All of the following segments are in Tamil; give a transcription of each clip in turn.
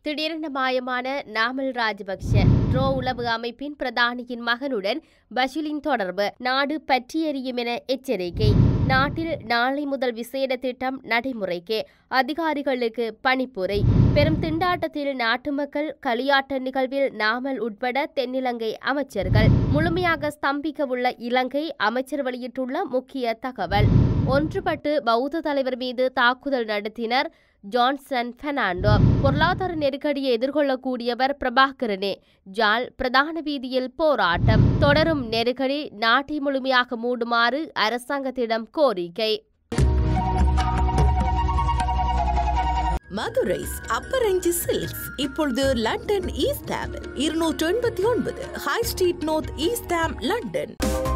திடீரென மாயமான நாமல் ராஜபக்ஷ ட்ரோ உளவு அமைப்பின் பிரதானியின் மகனுடன் பஷிலின் தொடர்பு நாடு பற்றி எறியும் என எச்சரிக்கை நாட்டில் நாளை முதல் விசேட திட்டம் நடைமுறைக்கு அதிகாரிகளுக்கு பணிப்புரை பெரும் திண்டாட்டத்தில் நாட்டு மக்கள் களியாட்ட நிகழ்வில் நாமல் உட்பட தென்னிலங்கை அமைச்சர்கள் முழுமையாக ஸ்தம்பிக்கவுள்ள இலங்கை அமைச்சர் வெளியிட்டுள்ள முக்கிய தகவல் ஒன்றுபட்டு பௌத்த தலைவர் மீது தாக்குதல் நடத்தினர் ஜான்சன் பெர்னாண்டோ பொருளாதார நெருக்கடியை எதிர்கொள்ளக்கூடியவர் பிரபாகரனே ஜால் பிரதான வீதியில் போராட்டம் தொடரும் நெருக்கடி நாட்டை முழுமையாக மூடுமாறு அரசாங்கத்திடம் கோரிக்கை மதுரைஸ் அப்பரஞ்சி சில்க்ஸ் இப்பொழுது லண்டன் ஈஸ்டாம் இருநூற்று எண்பத்தி ஒன்பது high street north East Ham London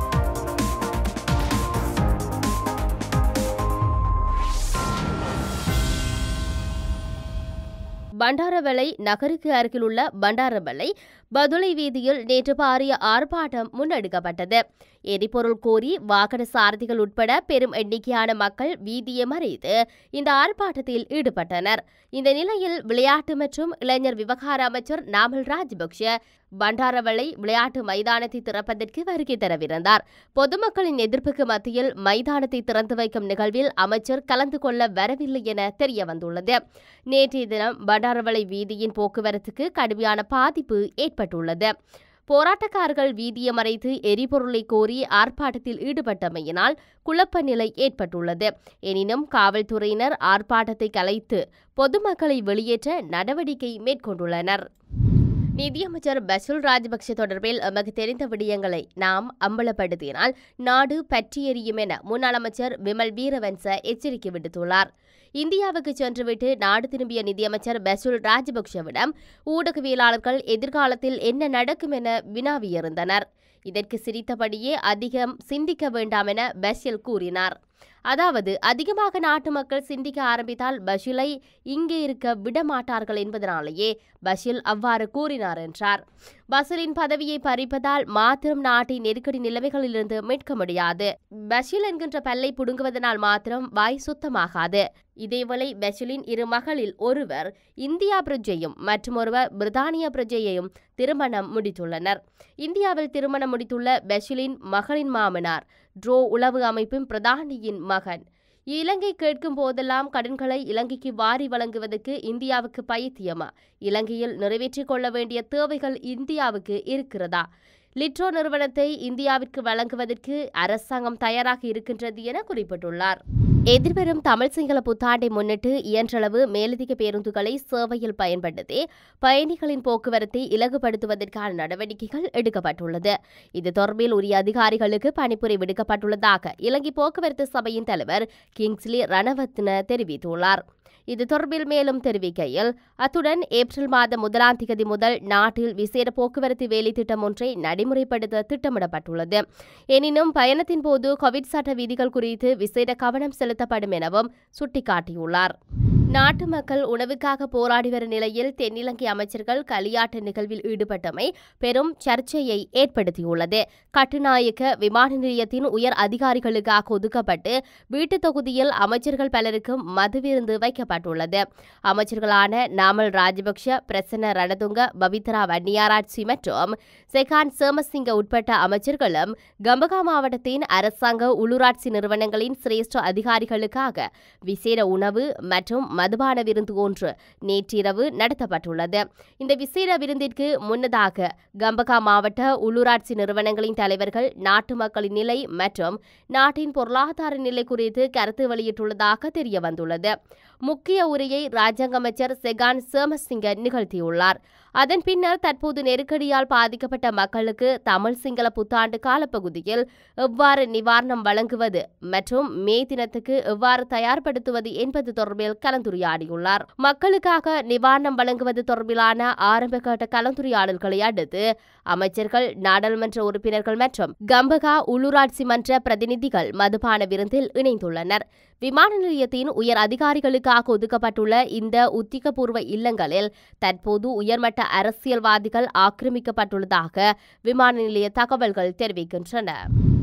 Bandarawela நகருக்கு அருகிலுள்ள பண்டாரவளை பதுளை வீதியில் நேற்று பாரிய ஆர்ப்பாட்டம் முன்னெடுக்கப்பட்டது எரிபொருள் கோரி வாகன சாரதிகள் உட்பட பெரும் எண்ணிக்கையான மக்கள் வீதியை மறைத்து இந்த ஆர்ப்பாட்டத்தில் ஈடுபட்டனர் இந்த நிலையில் விளையாட்டு மற்றும் இளைஞர் விவகார அமைச்சர் நாமல் ராஜபக்ஷ பண்டாரவளை விளையாட்டு மைதானத்தை திறப்பதற்கு வருகை தரவிருந்தார் பொதுமக்களின் எதிர்ப்புக்கு மத்தியில் மைதானத்தை திறந்து வைக்கும் நிகழ்வில் அமைச்சர் கலந்து கொள்ள வரவில்லை என தெரிய வந்துள்ளது நேற்றைய தினம் பண்டாரவளை வீதியின் போக்குவரத்துக்கு கடுமையான பாதிப்பு ஏற்பட்டுள்ளது போராட்டக்காரர்கள் வீதியை மறைத்து எரிபொருளை கோரி ஆர்ப்பாட்டத்தில் ஈடுபட்டமையினால் குழப்ப நிலை ஏற்பட்டுள்ளது எனினும் காவல்துறையினர் ஆர்ப்பாட்டத்தை கலைத்து பொதுமக்களை வெளியேற்ற நடவடிக்கை மேற்கொண்டுள்ளனர் நிதியமைச்சர் பசுல் ராஜபக்ஷ தொடர்பில் எமக்கு தெரிந்த விடயங்களை நாம் அம்பலப்படுத்தினால் நாடு பற்றி எறியும் என முன்னாள் அமைச்சர் விமல் வீரவன்ச எச்சரிக்கை விடுத்துள்ளார் இந்தியாவுக்கு சென்றுவிட்டு நாடு திரும்பிய நிதியமைச்சர் பசுல் ராஜபக்ஷவிடம் ஊடகவியலாளர்கள் எதிர்காலத்தில் என்ன நடக்கும் என வினாவியிருந்தனர் இதற்கு சிரித்தபடியே அதிகம் சிந்திக்க வேண்டாம் என பஷில் கூறினார் அதாவது அதிகமாக நாட்டு மக்கள் சிந்திக்க ஆரம்பித்தால் பஷிலை இங்கே இருக்க விடமாட்டார்கள் என்பதனாலேயே பஷில் அவ்வாறு கூறினார் என்றார் பஷிலின் பதவியை பறிப்பதால் மாத்திரம் நாட்டை நெருக்கடி நிலைமைகளிலிருந்து மீட்க முடியாது பஷில் என்கின்ற பல்லை புடுங்குவதனால் மாத்திரம் வாய் சுத்தமாகாது இதேவேளை பஷிலின் இரு மகளில் ஒருவர் இந்தியா பிரஜையும் மற்றும் ஒருவர் பிரித்தானிய பிரஜையையும் திருமணம் முடித்துள்ளனர் இந்தியாவில் திருமணம் முடித்துள்ள பஷிலின் மகளின் மாமனார் ட்ரோ உளவு அமைப்பின் பிரதானியின் மகன் இலங்கை கேட்கும் போதெல்லாம் கடன்களை இலங்கைக்கு வாரி வழங்குவதற்கு இந்தியாவுக்கு பைத்தியமா இலங்கையில் நிறைவேற்றிக் கொள்ள வேண்டிய தேவைகள் இந்தியாவுக்கு இருக்கிறதா லிட்ரோ நிறுவனத்தை இந்தியாவிற்கு வழங்குவதற்கு அரசாங்கம் தயாராக இருக்கின்றது என குறிப்பிட்டுள்ளார் எதிர்வரும் தமிழ் சிங்கள புத்தாண்டை முன்னிட்டு இயன்றளவு மேலதிக பேருந்துகளை சேவையில் பயன்படுத்தி பயணிகளின் போக்குவரத்தை இலகுபடுத்துவதற்கான நடவடிக்கைகள் எடுக்கப்பட்டுள்ளது இது தொடர்பில் உரிய அதிகாரிகளுக்கு பணிப்புரை விடுக்கப்பட்டுள்ளதாக இலங்கை போக்குவரத்து சபையின் தலைவர் கிங்ஸ்லி ரணவத்ன தெரிவித்துள்ளார் இது தொடர்பில் மேலும் தெரிவிக்கையில் அத்துடன் ஏப்ரல் மாதம் முதலாம் திகதி முதல் நாட்டில் விசேட போக்குவரத்து வேலை திட்டம் ஒன்றை நடைமுறைப்படுத்த திட்டமிடப்பட்டுள்ளது எனினும் பயணத்தின் போது கோவிட் சட்ட விதிகள் குறித்து விசேட கவனம் செலுத்தப்படும் எனவும் சுட்டிக்காட்டியுள்ளார் நாட்டு மக்கள் உணவுக்காக போராடி வரும் நிலையில் தென்னிலங்கை அமைச்சர்கள் களியாட்ட நிகழ்வில் ஈடுபட்டமை பெரும் சர்ச்சையை ஏற்படுத்தியுள்ளது கட்டுநாயக்க விமான நிலையத்தின் உயர் அதிகாரிகளுக்காக ஒதுக்கப்பட்டு வீட்டு தொகுதியில் அமைச்சர்கள் பலருக்கும் மதுவிருந்து வைக்கப்பட்டுள்ளது அமைச்சர்களான நாமல் ராஜபக்ஷ பிரசன்ன ரணதுங்க பவித்ரா வன்னியாராட்சி மற்றும் செகான் சேமசிங்க உட்பட்ட அமைச்சர்களும் கம்பகா மாவட்டத்தின் அரசாங்க உள்ளூராட்சி நிறுவனங்களின் சிரேஷ்ட அதிகாரிகளுக்காக விசேட உணவு மற்றும் மதுபான விருந்து ஒன்று நேற்றிரவு நடத்தப்பட்டுள்ளது இந்த விசேட விருந்திற்கு முன்னதாக கம்பகா மாவட்ட உள்ளூராட்சி நிறுவனங்களின் தலைவர்கள் நாட்டு மக்களின் நிலை மற்றும் நாட்டின் பொருளாதார நிலை குறித்து கருத்து வெளியிட்டுள்ளதாக தெரிய வந்துள்ளது முக்கிய உரையை ராஜாங்க அமைச்சர் செகான் சேமசிங்க நிகழ்த்தியுள்ளார் அதன் பின்னர் தற்போது நெருக்கடியால் பாதிக்கப்பட்ட மக்களுக்கு தமிழ் சிங்கள புத்தாண்டு காலப்பகுதியில் எவ்வாறு நிவாரணம் வழங்குவது மற்றும் மே தினத்துக்கு எவ்வாறு தயார்படுத்துவது என்பது தொடர்பில் கலந்துரையாடியுள்ளார் மக்களுக்காக நிவாரணம் வழங்குவது தொடர்பிலான ஆரம்பகட்ட கலந்துரையாடல்களை அடுத்து அமைச்சர்கள் நாடாளுமன்ற உறுப்பினர்கள் மற்றும் கம்பகா உள்ளூராட்சி மன்ற பிரதிநிதிகள் மதுபான விருந்தில் இணைந்துள்ளனர் விமான நிலையத்தின் உயர் அதிகாரிகளுக்காக ஒதுக்கப்பட்டுள்ள இந்த உத்திகபூர்வ இல்லங்களில் தற்போது உயர்மட்ட அரசியல்வாதிகள் ஆக்கிரமிக்கப்பட்டுள்ளதாக விமான நிலைய தகவல்கள் தெரிவிக்கின்றன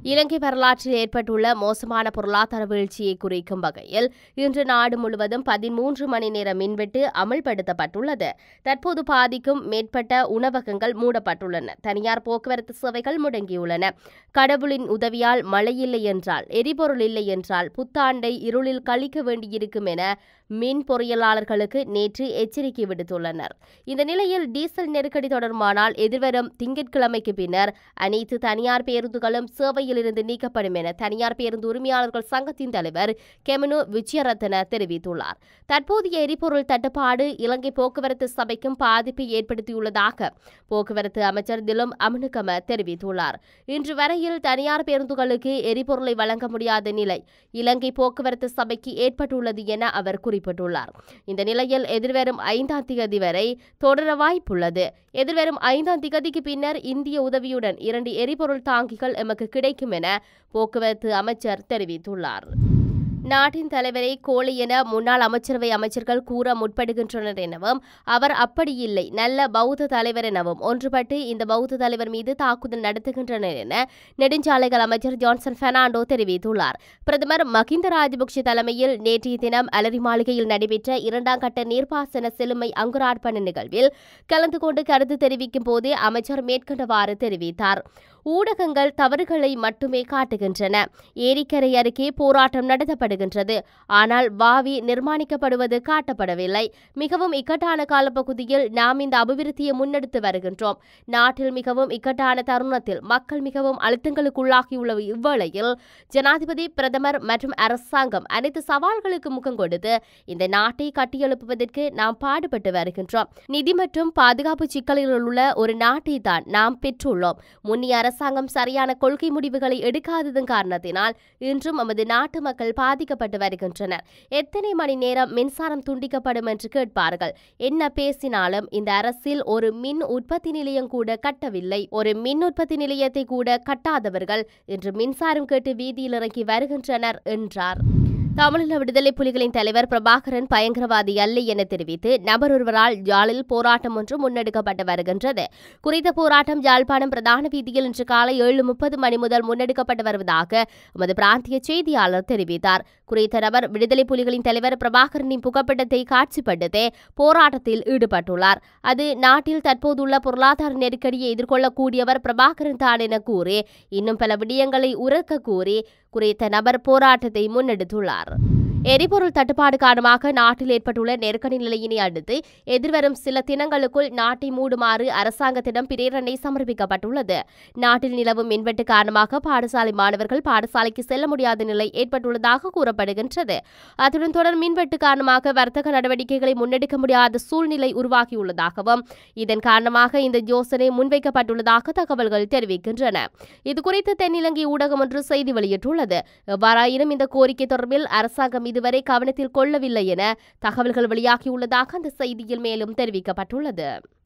இலங்கை வரலாற்றில் ஏற்பட்டுள்ள மோசமான பொருளாதார வீழ்ச்சியை குறிக்கும் வகையில் இன்று நாடு முழுவதும் பதிமூன்று மணி நேர மின்வெட்டு அமல்படுத்தப்பட்டுள்ளது தற்போது பாதிக்கும் மேற்பட்ட உணவகங்கள் மூடப்பட்டுள்ளன தனியார் போக்குவரத்து சேவைகள் முடங்கியுள்ளன கடவுளின் உதவியால் மழை இல்லை என்றால் எரிபொருள் இல்லை என்றால் புத்தாண்டை இருளில் கழிக்க வேண்டியிருக்கும் என மின் பொறியியலாளர்களுக்கு நேற்று எச்சரிக்கை விடுத்துள்ளனர் இந்த நிலையில் டீசல் நெருக்கடி தொடருமானால் எதிர்வரும் திங்கட்கிழமைக்கு பின்னர் அனைத்து தனியார் பேருந்துகளும் சேவையிலிருந்து நீக்கப்படும் என தனியார் பேருந்து உரிமையாளர்கள் சங்கத்தின் தலைவர் கெமனு விஜயரத்ன தெரிவித்துள்ளார் தற்போதைய எரிபொருள் தட்டுப்பாடு இலங்கை போக்குவரத்து சபைக்கும் பாதிப்பை ஏற்படுத்தியுள்ளதாக போக்குவரத்து அமைச்சர் திலும் அமனுகம தெரிவித்துள்ளார் இன்று வரையில் தனியார் பேருந்துகளுக்கு எரிபொருளை வழங்க முடியாத நிலை இலங்கை போக்குவரத்து சபைக்கு ஏற்பட்டுள்ளது என அவர் குறிப்பிட்டுள்ளார் இந்த நிலையில் எதிர்வரும் ஐந்தாம் திகதி வரை தொடர வாய்ப்புள்ளது எதிர்வரும் ஐந்தாம் திகதிக்கு பின்னர் இந்திய உதவியுடன் இரண்டு எரிபொருள் தாங்கிகள் எமக்கு கிடைக்கும் என போக்குவரத்து அமைச்சர் தெரிவித்துள்ளார் நாட்டின் தலைவரை கோழி என முன்னாள் அமைச்சரவை அமைச்சர்கள் கூற முற்படுகின்றனர் எனவும் அவர் அப்படி இல்லை நல்ல பௌத்த தலைவர் எனவும் ஒன்றுபட்டு இந்த பௌத்த தலைவர் மீது தாக்குதல் நடத்துகின்றனர் என நெடுஞ்சாலைகள் அமைச்சர் ஜான்சன் பெர்னாண்டோ தெரிவித்துள்ளார் பிரதமர் மகிந்த ராஜபக்ஷ தலைமையில் நேற்றைய தினம் அலரி மாளிகையில் நடைபெற்ற இரண்டாம் கட்ட நீர்ப்பாசன செழுமை அங்குரார்ப்பண நிகழ்வில் கலந்து கொண்டு கருத்து தெரிவிக்கும் போதே அமைச்சர் மேற்கண்டவாறு தெரிவித்தார் ஊடகங்கள் தவறுகளை மட்டுமே காட்டுகின்றன ஏரிக்கரை அருகே போராட்டம் நடத்தப்படுகின்றது ஆனால் வாவி நிர்மாணிக்கப்படுவது காட்டப்படவில்லை மிகவும் இக்கட்டான காலப்பகுதியில் நாம் இந்த அபிவிருத்தியை முன்னெடுத்து வருகின்றோம் நாட்டில் மிகவும் இக்கட்டான தருணத்தில் மக்கள் மிகவும் அழுத்தங்களுக்குள்ளாகியுள்ள இவ்வேளையில் ஜனாதிபதி பிரதமர் மற்றும் அரசாங்கம் அனைத்து சவால்களுக்கு முகம் கொடுத்து இந்த நாட்டை கட்டியெழுப்புவதற்கு நாம் பாடுபட்டு வருகின்றோம் நிதி மற்றும் பாதுகாப்பு சிக்கலில் உள்ள ஒரு நாட்டை தான் நாம் பெற்றுள்ளோம் முன்னிய அரசாங்கம் சரியான கொள்கை முடிவுகளை எடுக்காததன் காரணத்தினால் இன்றும் நமது நாட்டு மக்கள் பாதிக்கப்பட்டு வருகின்றனர் எத்தனை மணி நேரம் மின்சாரம் துண்டிக்கப்படும் என்று கேட்பார்கள் என்ன பேசினாலும் இந்த அரசில் ஒரு மின் உற்பத்தி நிலையம் கூட கட்டவில்லை ஒரு மின் உற்பத்தி நிலையத்தை கூட கட்டாதவர்கள் இன்று மின்சாரம் கேட்டு வீதியில் இறங்கி வருகின்றனர் என்றார் தமிழீழ விடுதலை புலிகளின் தலைவர் பிரபாகரன் பயங்கரவாதி அல்ல என தெரிவித்து நபர் ஒருவரால் யாழில் போராட்டம் ஒன்று முன்னெடுக்கப்பட்டு வருகின்றது குறித்த போராட்டம் யாழ்ப்பாணம் பிரதான வீதியில் இன்று காலை ஏழு முப்பது மணி முதல் முன்னெடுக்கப்பட்டு வருவதாக எமது பிராந்திய செய்தியாளர் தெரிவித்தார் குறித்த நபர் விடுதலை புலிகளின் தலைவர் பிரபாகரனின் புகைப்படத்தை காட்சிப்படுத்தி போராட்டத்தில் ஈடுபட்டுள்ளார் அது நாட்டில் தற்போதுள்ள பொருளாதார நெருக்கடியை எதிர்கொள்ளக்கூடியவர் பிரபாகரன் தான் என கூறி இன்னும் பல விடயங்களை உறக்க கூறி குறித்த நபர் போராட்டத்தை முன்னெடுத்துள்ளார் எரிபொருள் தட்டுப்பாடு காரணமாக நாட்டில் ஏற்பட்டுள்ள நெருக்கடி நிலையினை அடுத்து எதிர்வரும் சில தினங்களுக்குள் நாட்டை மூடுமாறு அரசாங்கத்திடம் பிரேரணை சமர்ப்பிக்கப்பட்டுள்ளது நாட்டில் நிலவும் மின்வெட்டு காரணமாக பாடசாலை மாணவர்கள் பாடசாலைக்கு செல்ல முடியாத நிலை ஏற்பட்டுள்ளதாக கூறப்படுகின்றது அத்துடன் தொடர் மின்வெட்டு காரணமாக வர்த்தக நடவடிக்கைகளை முன்னெடுக்க முடியாத சூழ்நிலை உருவாகியுள்ளதாகவும் இதன் காரணமாக இந்த யோசனை முன்வைக்கப்பட்டுள்ளதாக தகவல்கள் தெரிவிக்கின்றன இதுகுறித்து தென்னிலங்கை ஊடகம் ஒன்று செய்தி வெளியிட்டுள்ளது எவ்வாறாயினும் இந்த கோரிக்கை தொடர்பில் அரசாங்கம் இதுவரை கவனத்தில் கொள்ளவில்லை என தகவல்கள் வெளியாகியுள்ளதாக அந்த செய்தியில் மேலும் தெரிவிக்கப்பட்டுள்ளது